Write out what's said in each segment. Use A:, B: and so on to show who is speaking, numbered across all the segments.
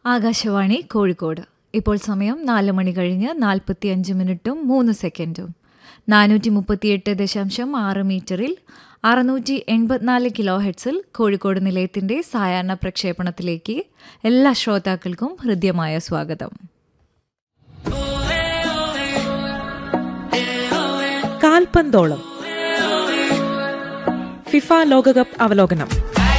A: ആകാശവാണി കോഴിക്കോട് ഇപ്പോൾ സമയം നാല് മണി കഴിഞ്ഞ് നാൽപ്പത്തിയഞ്ച് മിനിറ്റും മൂന്ന് സെക്കൻഡും നാനൂറ്റി മുപ്പത്തിയെട്ട് ദശാംശം ആറ് മീറ്ററിൽ അറുന്നൂറ്റി എൺപത്തിനാല് കിലോ ഹെഡ്സിൽ കോഴിക്കോട് നിലയത്തിന്റെ സായാഹ്ന പ്രക്ഷേപണത്തിലേക്ക് എല്ലാ ശ്രോതാക്കൾക്കും ഹൃദ്യമായ സ്വാഗതം
B: കാൽപന്തോളം ഫിഫ ലോകകപ്പ് അവലോകനം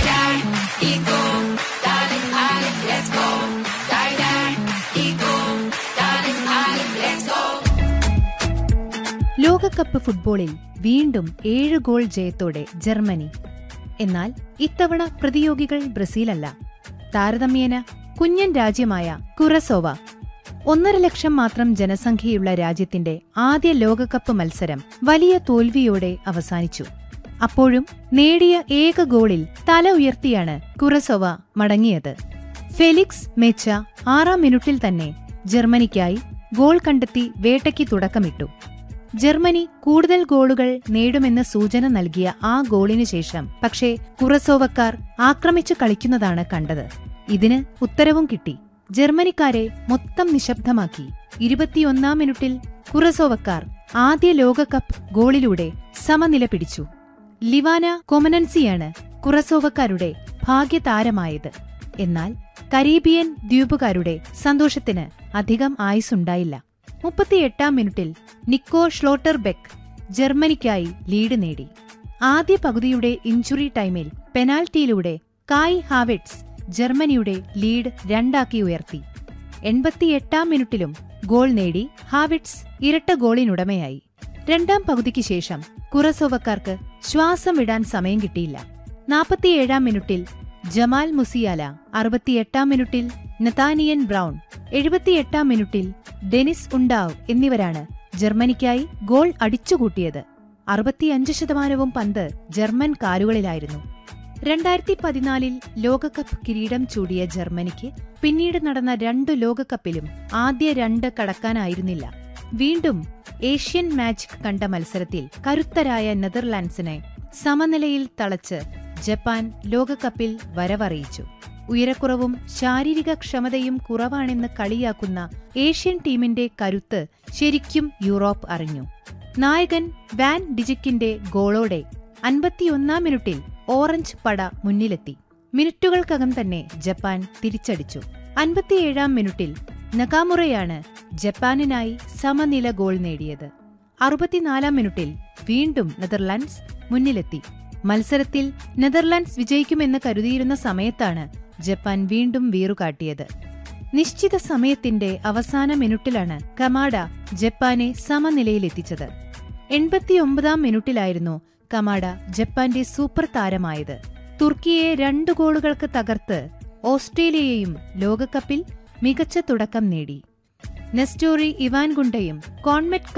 C: ലോകകപ്പ് ഫുട്ബോളിൽ വീണ്ടും ഏഴ് ഗോൾ ജയത്തോടെ ജർമ്മനി എന്നാൽ ഇത്തവണ പ്രതിയോഗികൾ ബ്രസീലല്ല താരതമ്യേന കുഞ്ഞൻ രാജ്യമായ കുറസോവ ഒന്നര ലക്ഷം മാത്രം ജനസംഖ്യയുള്ള രാജ്യത്തിന്റെ ആദ്യ ലോകകപ്പ് മത്സരം വലിയ തോൽവിയോടെ അവസാനിച്ചു അപ്പോഴും നേടിയ ഏക ഗോളിൽ തല ഉയർത്തിയാണ് കുറസോവ മടങ്ങിയത് ഫെലിക്സ് മെച്ച ആറാം മിനിറ്റിൽ തന്നെ ജർമ്മനിക്കായി ഗോൾ കണ്ടെത്തി വേട്ടയ്ക്ക് തുടക്കമിട്ടു ജർമ്മനി കൂടുതൽ ഗോളുകൾ നേടുമെന്ന് സൂചന നൽകിയ ആ ഗോളിനു ശേഷം പക്ഷേ കുറസോവക്കാർ ആക്രമിച്ചു കളിക്കുന്നതാണ് കണ്ടത് ഇതിന് ഉത്തരവും കിട്ടി ജർമ്മനിക്കാരെ മൊത്തം നിശബ്ദമാക്കി ഇരുപത്തിയൊന്നാം മിനിറ്റിൽ കുറസോവക്കാർ ആദ്യ ലോകകപ്പ് ഗോളിലൂടെ സമനില പിടിച്ചു ലിവാന കൊമനൻസിയാണ് കുറസോവക്കാരുടെ ഭാഗ്യതാരമായത് എന്നാൽ കരീബിയൻ ദ്വീപുകാരുടെ സന്തോഷത്തിന് അധികം ആയുസുണ്ടായില്ല മുപ്പത്തിയെട്ടാം മിനിറ്റിൽ നിക്കോ ഷ്ലോട്ടർബെക്ക് ജർമ്മനിക്കായി ലീഡ് നേടി ആദ്യ പകുതിയുടെ ഇഞ്ചുറി ടൈമിൽ പെനാൽറ്റിയിലൂടെ കായ് ഹാവെറ്റ്സ് ജർമ്മനിയുടെ ലീഡ് രണ്ടാക്കി ഉയർത്തി എൺപത്തിയെട്ടാം മിനിറ്റിലും ഗോൾ നേടി ഹാവിറ്റ്സ് ഇരട്ട ഗോളിനുടമയായി രണ്ടാം പകുതിക്ക് ശേഷം കുറസോവക്കാർക്ക് ശ്വാസം വിടാൻ സമയം കിട്ടിയില്ല നാൽപ്പത്തിയേഴാം മിനിറ്റിൽ ജമാൽ മുസിയാല അറുപത്തിയെട്ടാം മിനിറ്റിൽ നതാനിയൻ ബ്രൗൺ എഴുപത്തിയെട്ടാം മിനിറ്റിൽ ഡെനിസ് ഉണ്ടാവ് എന്നിവരാണ് ജർമ്മനിക്കായി ഗോൾ അടിച്ചുകൂട്ടിയത് അറുപത്തിയഞ്ച് ശതമാനവും പന്ത് ജർമ്മൻ കാലുകളിലായിരുന്നു രണ്ടായിരത്തി പതിനാലിൽ ലോകകപ്പ് കിരീടം ചൂടിയ ജർമ്മനിക്ക് പിന്നീട് നടന്ന രണ്ടു ലോകകപ്പിലും ആദ്യ രണ്ട് കടക്കാനായിരുന്നില്ല വീണ്ടും ഏഷ്യൻ മാജിക് കണ്ട മത്സരത്തിൽ കരുത്തരായ നെതർലാൻഡ്സിനെ സമനിലയിൽ തളച്ച് ജപ്പാൻ ലോകകപ്പിൽ വരവറിയിച്ചു ഉയരക്കുറവും ശാരീരിക ക്ഷമതയും കുറവാണെന്ന് കളിയാക്കുന്ന ഏഷ്യൻ ടീമിന്റെ കരുത്ത് ശരിക്കും യൂറോപ്പ് അറിഞ്ഞു നായകൻ വാൻ ഡിജിക്കിന്റെ ഗോളോടെ അൻപത്തിയൊന്നാം മിനിറ്റിൽ ഓറഞ്ച് പട മുന്നിലെത്തി മിനിറ്റുകൾക്കകം തന്നെ ജപ്പാൻ തിരിച്ചടിച്ചു അൻപത്തിയേഴാം മിനിറ്റിൽ നകാമുറയാണ് ജപ്പാനിനായി സമനില ഗോൾ നേടിയത് അറുപത്തിനാലാം മിനിറ്റിൽ വീണ്ടും നെതർലാൻഡ്സ് മുന്നിലെത്തി മത്സരത്തിൽ നെതർലാൻഡ്സ് വിജയിക്കുമെന്ന് കരുതിയിരുന്ന സമയത്താണ് ജപ്പാൻ വീണ്ടും വീറുകാട്ടിയത് നിശ്ചിത സമയത്തിന്റെ അവസാന മിനിറ്റിലാണ് കമാഡ ജപ്പാനെ സമനിലയിലെത്തിച്ചത് എൺപത്തിയൊമ്പതാം മിനിറ്റിലായിരുന്നു കമാഡ ജപ്പാന്റെ സൂപ്പർ താരമായത് തുർക്കിയെ രണ്ടു ഗോളുകൾക്ക് തകർത്ത് ഓസ്ട്രേലിയയും ലോകകപ്പിൽ മികച്ച തുടക്കം നേടി നെസ്റ്റോറി ഇവാൻഗുണ്ടയും കോൺമെറ്റ്